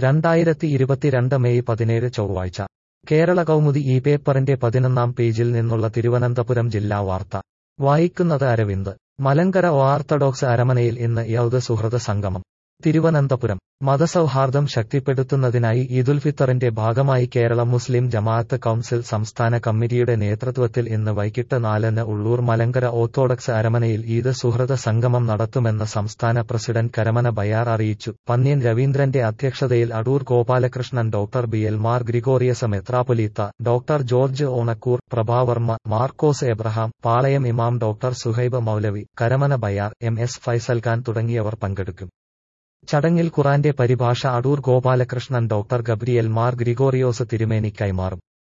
രണ്ടായിരത്തി ഇരുപത്തിരണ്ട് മെയ് പതിനേഴ് ചൊവ്വാഴ്ച കേരള കൗമുദി ഈ പേപ്പറിന്റെ പതിനൊന്നാം പേജിൽ നിന്നുള്ള തിരുവനന്തപുരം ജില്ലാ വാർത്ത വായിക്കുന്നത് അരവിന്ദ് മലങ്കര ഓർത്തഡോക്സ് അരമനയിൽ ഇന്ന് യൗദ സുഹൃത സംഗമം തിരുവനന്തപുരം മതസൗഹാർദ്ദം ശക്തിപ്പെടുത്തുന്നതിനായി ഈദുൽഫിത്തറിന്റെ ഭാഗമായി കേരള മുസ്ലിം ജമാഅത്ത് കൗൺസിൽ സംസ്ഥാന കമ്മിറ്റിയുടെ നേതൃത്വത്തിൽ ഇന്ന് വൈകിട്ട് നാലിന് ഉള്ളൂർ മലങ്കര ഓർത്തഡോക്സ് അരമനയിൽ ഈദ് സുഹൃത സംഗമം നടത്തുമെന്ന് സംസ്ഥാന പ്രസിഡന്റ് കരമന ബയാർ അറിയിച്ചു പന്ന്യൻ രവീന്ദ്രന്റെ അധ്യക്ഷതയിൽ Adoor Gopalakrishnan doctor B L Mar Gregorios മെത്രാപൊലീത്ത ഡോക്ടർ ജോർജ് ഓണക്കൂർ പ്രഭാവർമ്മ മാർക്കോസ് എബ്രഹാം പാളയം ഇമാം doctor Suhaib Moulavi Karamana Bayar M S Faisal Khan തുടങ്ങിയവർ പങ്കെടുക്കും ചടങ്ങിൽ ഖുറാന്റെ പരിഭാഷ അടൂർ ഗോപാലകൃഷ്ണൻ ഡോക്ടർ ഗബ്രിയൽ മാർ ഗ്രിഗോറിയോസ് തിരുമേനി കൈമാറും